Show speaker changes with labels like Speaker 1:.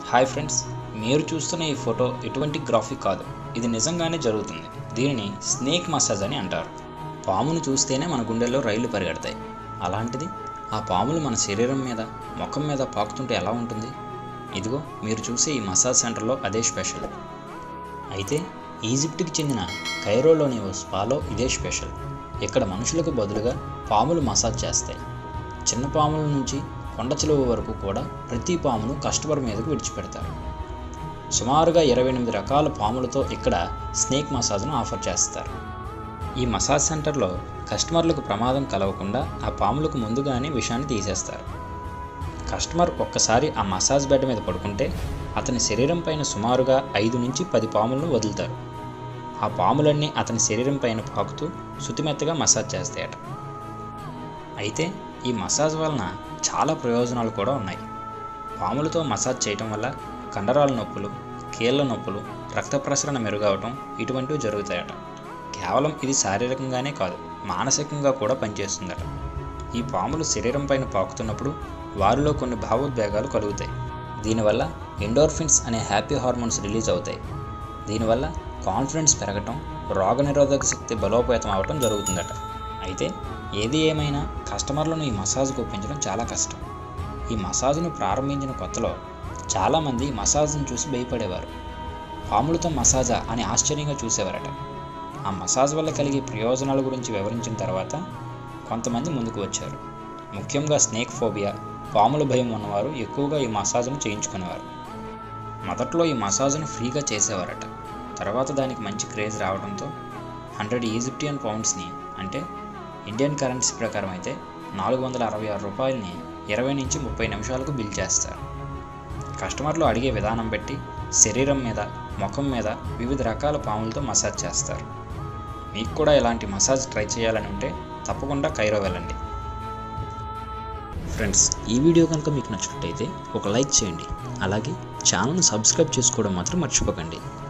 Speaker 1: hi friends మీరు చూస్తున్న ఈ ఫోటో ఎటువంటి గ్రాఫిక్ కాదు ఇది నిజంగానే జరుగుతుంది దీనిని స్నేక్ మసాజ్ అని అంటారు పామును చూస్తేనే మన గుండెల్లో రైళ్లు పరిగెడతాయి అలాంటిది ఆ పాములు మన శరీరం మీద ముఖం మీద పాకుతుంటే ఎలా ఉంటుంది ఇదిగో మీరు చూసే ఈ మసాజ్ సెంటర్లో అదే స్పెషల్ అయితే ఈజిప్ట్కి చెందిన కైరోలోని ఓ స్పాలో ఇదే స్పెషల్ ఇక్కడ మనుషులకు బదులుగా పాములు మసాజ్ చేస్తాయి చిన్న పాముల నుంచి కొండ చిలువ వరకు కూడా ప్రతి పామును కస్టమర్ మీదకు విడిచిపెడతారు సుమారుగా ఇరవై ఎనిమిది రకాల పాములతో ఇక్కడ స్నేక్ మసాజ్ను ఆఫర్ చేస్తారు ఈ మసాజ్ సెంటర్లో కస్టమర్లకు ప్రమాదం కలగకుండా ఆ పాములకు ముందుగానే విషాన్ని తీసేస్తారు కస్టమర్ ఒక్కసారి ఆ మసాజ్ బెడ్ మీద పడుకుంటే అతని శరీరం పైన సుమారుగా ఐదు నుంచి పది పాములను వదులుతారు ఆ పాములన్నీ అతని శరీరం పైన పాకుతూ శుతిమెత్తగా మసాజ్ చేస్తాయట అయితే ఈ మసాజ్ వలన చాలా ప్రయోజనాలు కూడా ఉన్నాయి పాములతో మసాజ్ చేయటం వల్ల కండరాల నొప్పులు కీళ్ళ నొప్పులు రక్త ప్రసరణ మెరుగవటం ఇటువంటివి జరుగుతాయట కేవలం ఇది శారీరకంగానే కాదు మానసికంగా కూడా పనిచేస్తుందట ఈ పాములు శరీరం పైన పాకుతున్నప్పుడు వారిలో కొన్ని భావోద్వేగాలు కలుగుతాయి దీనివల్ల ఎండోర్ఫిన్స్ అనే హ్యాపీ హార్మోన్స్ రిలీజ్ అవుతాయి దీనివల్ల కాన్ఫిడెన్స్ పెరగటం రోగనిరోధక శక్తి బలోపేతం అవటం జరుగుతుందట అయితే ఏది ఏమైనా కస్టమర్లను ఈ మసాజ్కు ఒప్పించడం చాలా కష్టం ఈ మసాజ్ను ప్రారంభించిన కొత్తలో చాలామంది ఈ మసాజ్ను చూసి భయపడేవారు పాములతో మసాజా అని ఆశ్చర్యంగా చూసేవారట ఆ మసాజ్ వల్ల కలిగే ప్రయోజనాల గురించి వివరించిన తర్వాత కొంతమంది ముందుకు వచ్చారు ముఖ్యంగా స్నేక్ ఫోబియా పాముల భయం ఉన్నవారు ఎక్కువగా ఈ మసాజ్ను చేయించుకునేవారు మొదట్లో ఈ మసాజ్ను ఫ్రీగా చేసేవారట తర్వాత దానికి మంచి క్రేజ్ రావడంతో హండ్రెడ్ ఈజిప్టియన్ పౌండ్స్ని అంటే ఇండియన్ కరెన్సీ ప్రకారం అయితే నాలుగు వందల అరవై ఆరు రూపాయలని ఇరవై నుంచి ముప్పై నిమిషాలకు బిల్ చేస్తారు కస్టమర్లు అడిగే విధానం బట్టి శరీరం మీద ముఖం మీద వివిధ రకాల పాములతో మసాజ్ చేస్తారు మీకు కూడా ఇలాంటి మసాజ్ ట్రై చేయాలని ఉంటే తప్పకుండా కైరో వెళ్ళండి ఫ్రెండ్స్ ఈ వీడియో కనుక మీకు నచ్చినట్టయితే ఒక లైక్ చేయండి అలాగే ఛానల్ని సబ్స్క్రైబ్ చేసుకోవడం మాత్రం మర్చిపోకండి